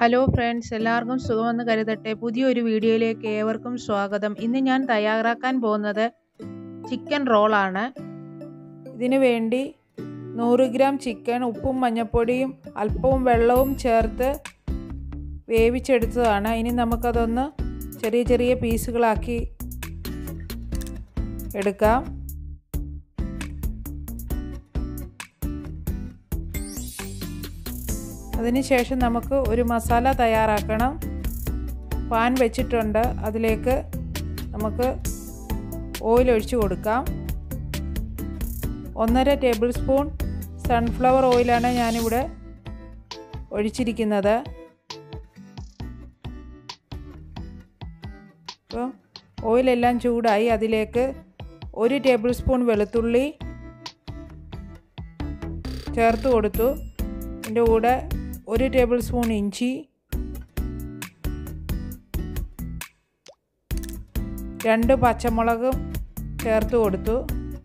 hello friends എല്ലാവർക്കും സുഖമെന്ന് കരുതട്ടെ പുതിയൊരു വീഡിയോയിലേക്ക് ഏവർക്കും സ്വാഗതം ഇന്ന് ഞാൻ തയ്യാറാക്കാൻ പോകുന്നത് ചിക്കൻ റോളാണ് ഇതിനു വേണ്ടി നൂറ് ഗ്രാം ചിക്കൻ ഉപ്പും മഞ്ഞൾപ്പൊടിയും അല്പവും വെള്ളവും ചേർത്ത് വേവിച്ചെടുത്തതാണ് ഇനി നമുക്കതൊന്ന് ചെറിയ ചെറിയ പീസുകളാക്കി എടുക്കാം അതിനുശേഷം നമുക്ക് ഒരു മസാല തയ്യാറാക്കണം പാൻ വെച്ചിട്ടുണ്ട് അതിലേക്ക് നമുക്ക് ഓയിൽ ഒഴിച്ചു കൊടുക്കാം ഒന്നര ടേബിൾ സ്പൂൺ സൺഫ്ലവർ ഓയിലാണ് ഞാനിവിടെ ഒഴിച്ചിരിക്കുന്നത് അപ്പോൾ ഓയിലെല്ലാം ചൂടായി അതിലേക്ക് ഒരു ടേബിൾ സ്പൂൺ വെളുത്തുള്ളി ചേർത്ത് കൊടുത്തു അതിൻ്റെ കൂടെ ഒരു ടേബിൾ സ്പൂൺ ഇഞ്ചി രണ്ട് പച്ചമുളകും ചേർത്ത് കൊടുത്തു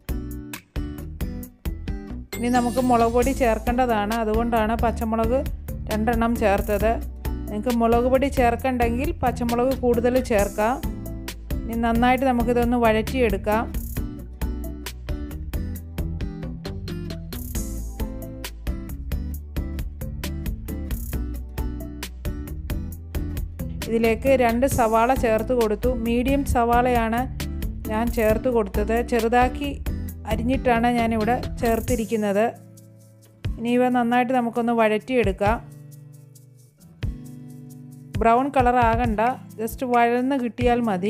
ഇനി നമുക്ക് മുളക് പൊടി ചേർക്കേണ്ടതാണ് അതുകൊണ്ടാണ് പച്ചമുളക് രണ്ടെണ്ണം ചേർത്തത് നിങ്ങൾക്ക് മുളക് പൊടി ചേർക്കണ്ടെങ്കിൽ പച്ചമുളക് കൂടുതൽ ചേർക്കാം ഇനി നന്നായിട്ട് നമുക്കിതൊന്ന് വഴറ്റിയെടുക്കാം ഇതിലേക്ക് രണ്ട് സവാള ചേർത്ത് കൊടുത്തു മീഡിയം സവാളയാണ് ഞാൻ ചേർത്ത് കൊടുത്തത് ചെറുതാക്കി അരിഞ്ഞിട്ടാണ് ഞാനിവിടെ ചേർത്തിരിക്കുന്നത് ഇനി ഇവ നന്നായിട്ട് നമുക്കൊന്ന് വഴറ്റിയെടുക്കാം ബ്രൗൺ കളർ ആകണ്ട ജസ്റ്റ് വഴന്ന് കിട്ടിയാൽ മതി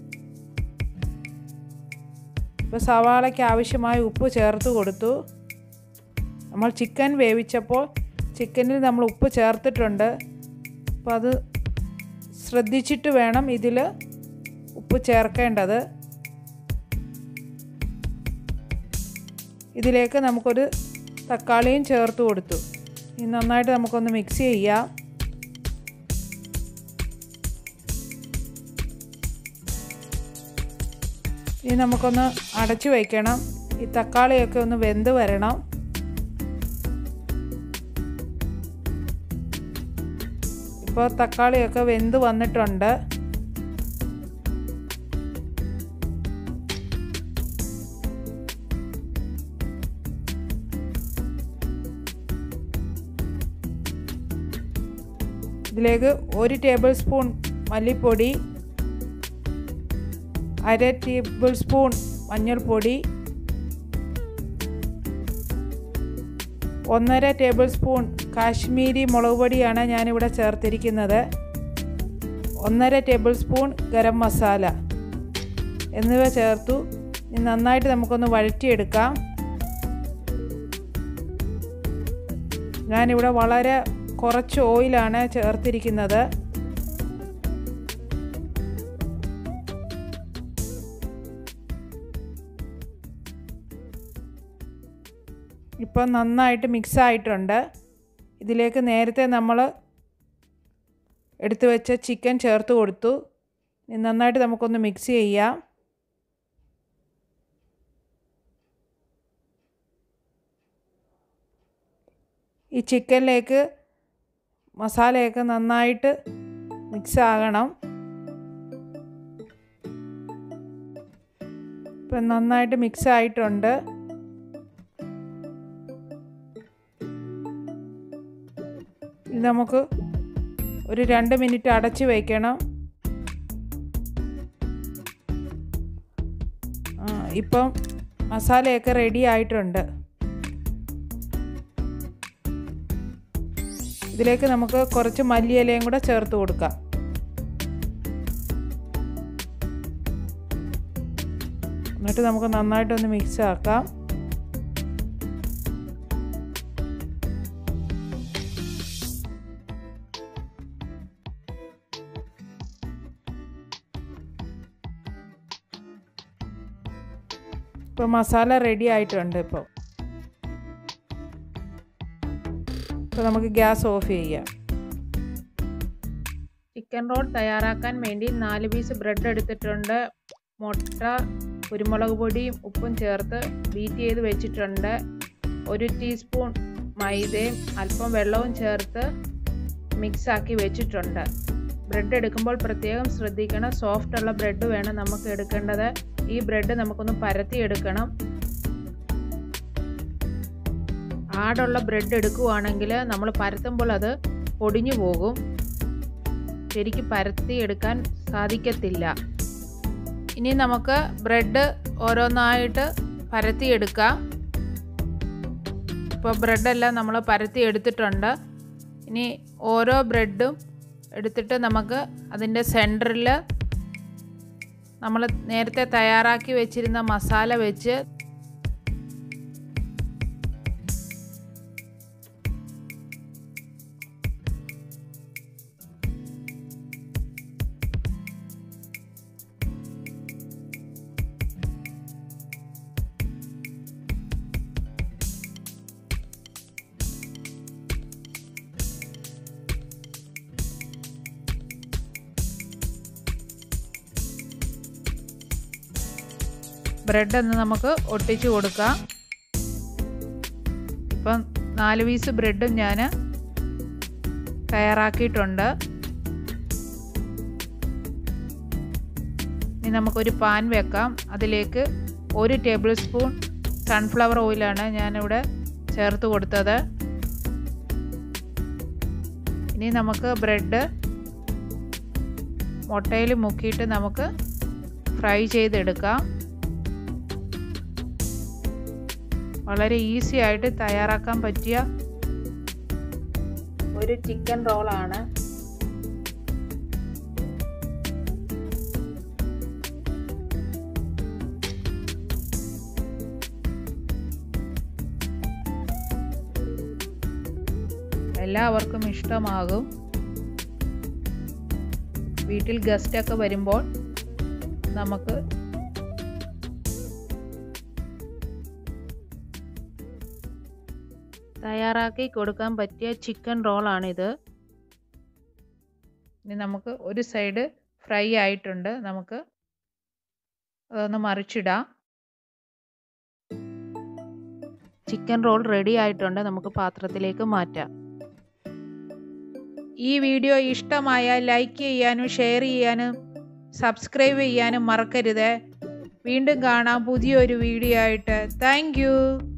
ഇപ്പോൾ സവാളയ്ക്ക് ആവശ്യമായ ഉപ്പ് ചേർത്ത് കൊടുത്തു നമ്മൾ ചിക്കൻ വേവിച്ചപ്പോൾ ചിക്കനിൽ നമ്മൾ ഉപ്പ് ചേർത്തിട്ടുണ്ട് അപ്പോൾ അത് ശ്രദ്ധിച്ചിട്ട് വേണം ഇതിൽ ഉപ്പ് ചേർക്കേണ്ടത് ഇതിലേക്ക് നമുക്കൊരു തക്കാളിയും ചേർത്ത് കൊടുത്തു ഇനി നന്നായിട്ട് നമുക്കൊന്ന് മിക്സ് ചെയ്യാം ഇനി നമുക്കൊന്ന് അടച്ചു വയ്ക്കണം ഈ തക്കാളിയൊക്കെ ഒന്ന് വെന്ത് വരണം ഇപ്പോൾ തക്കാളിയൊക്കെ വെന്ത് വന്നിട്ടുണ്ട് ഇതിലേക്ക് ഒരു ടേബിൾ സ്പൂൺ മല്ലിപ്പൊടി അര ടേബിൾ സ്പൂൺ മഞ്ഞൾപ്പൊടി ഒന്നര ടേബിൾ സ്പൂൺ കാശ്മീരി മുളക് പൊടിയാണ് ഞാനിവിടെ ചേർത്തിരിക്കുന്നത് ഒന്നര ടേബിൾ സ്പൂൺ ഗരം മസാല എന്നിവ ചേർത്തു നന്നായിട്ട് നമുക്കൊന്ന് വഴറ്റിയെടുക്കാം ഞാനിവിടെ വളരെ കുറച്ച് ഓയിലാണ് ചേർത്തിരിക്കുന്നത് ഇപ്പം നന്നായിട്ട് മിക്സ് ആയിട്ടുണ്ട് ഇതിലേക്ക് നേരത്തെ നമ്മൾ എടുത്തു വെച്ച ചിക്കൻ ചേർത്ത് കൊടുത്തു നന്നായിട്ട് നമുക്കൊന്ന് മിക്സ് ചെയ്യാം ഈ ചിക്കനിലേക്ക് മസാലയൊക്കെ നന്നായിട്ട് മിക്സ് ആകണം ഇപ്പം നന്നായിട്ട് മിക്സ് ആയിട്ടുണ്ട് ഇത് നമുക്ക് ഒരു രണ്ട് മിനിറ്റ് അടച്ച് വയ്ക്കണം ഇപ്പം മസാലയൊക്കെ റെഡി ആയിട്ടുണ്ട് ഇതിലേക്ക് നമുക്ക് കുറച്ച് മല്ലിയിലയും കൂടെ ചേർത്ത് കൊടുക്കാം എന്നിട്ട് നമുക്ക് നന്നായിട്ടൊന്ന് മിക്സ് ആക്കാം ഇപ്പോൾ മസാല റെഡി ആയിട്ടുണ്ട് ഇപ്പോൾ ഇപ്പോൾ നമുക്ക് ഗ്യാസ് ഓഫ് ചെയ്യാം ചിക്കൻ റോൾ തയ്യാറാക്കാൻ വേണ്ടി നാല് പീസ് ബ്രെഡ് എടുത്തിട്ടുണ്ട് മുട്ട കുരുമുളക് പൊടിയും ഉപ്പും ചേർത്ത് ബീറ്റ് ചെയ്ത് വെച്ചിട്ടുണ്ട് ഒരു ടീസ്പൂൺ മൈദയും അല്പം വെള്ളവും ചേർത്ത് മിക്സ് ആക്കി വെച്ചിട്ടുണ്ട് ബ്രെഡ് എടുക്കുമ്പോൾ പ്രത്യേകം ശ്രദ്ധിക്കണം സോഫ്റ്റ് ഉള്ള ബ്രെഡ് വേണം നമുക്ക് എടുക്കേണ്ടത് ഈ ബ്രെഡ് നമുക്കൊന്ന് പരത്തി എടുക്കണം ആടുള്ള ബ്രെഡ് എടുക്കുവാണെങ്കിൽ നമ്മൾ പരത്തുമ്പോൾ അത് പൊടിഞ്ഞു പോകും ശരിക്ക് പരത്തി എടുക്കാൻ സാധിക്കത്തില്ല ഇനി നമുക്ക് ബ്രെഡ് ഓരോന്നായിട്ട് പരത്തിയെടുക്കാം ഇപ്പോൾ ബ്രെഡെല്ലാം നമ്മൾ പരത്തി എടുത്തിട്ടുണ്ട് ഇനി ഓരോ ബ്രെഡും എടുത്തിട്ട് നമുക്ക് അതിൻ്റെ സെൻറ്ററിൽ നമ്മൾ നേരത്തെ തയ്യാറാക്കി വെച്ചിരുന്ന മസാല വെച്ച് ബ്രെഡ് ഒന്ന് നമുക്ക് ഒട്ടിച്ചു കൊടുക്കാം ഇപ്പം നാല് പീസ് ബ്രെഡും ഞാൻ തയ്യാറാക്കിയിട്ടുണ്ട് ഇനി നമുക്കൊരു പാൻ വെക്കാം അതിലേക്ക് ഒരു ടേബിൾ സ്പൂൺ സൺഫ്ലവർ ഓയിലാണ് ഞാനിവിടെ ചേർത്ത് കൊടുത്തത് ഇനി നമുക്ക് ബ്രെഡ് മുട്ടയിൽ മുക്കിയിട്ട് നമുക്ക് ഫ്രൈ ചെയ്തെടുക്കാം വളരെ ഈസി ആയിട്ട് തയ്യാറാക്കാൻ പറ്റിയ ഒരു ചിക്കൻ റോളാണ് എല്ലാവർക്കും ഇഷ്ടമാകും വീട്ടിൽ ഗസ്റ്റൊക്കെ വരുമ്പോൾ നമുക്ക് തയ്യാറാക്കി കൊടുക്കാൻ പറ്റിയ ചിക്കൻ റോളാണിത് ഇനി നമുക്ക് ഒരു സൈഡ് ഫ്രൈ ആയിട്ടുണ്ട് നമുക്ക് അതൊന്ന് മറിച്ചിടാം ചിക്കൻ റോൾ റെഡി ആയിട്ടുണ്ട് നമുക്ക് പാത്രത്തിലേക്ക് മാറ്റാം ഈ വീഡിയോ ഇഷ്ടമായാൽ ലൈക്ക് ചെയ്യാനും ഷെയർ ചെയ്യാനും സബ്സ്ക്രൈബ് ചെയ്യാനും മറക്കരുത് വീണ്ടും കാണാം പുതിയൊരു വീഡിയോ ആയിട്ട് താങ്ക്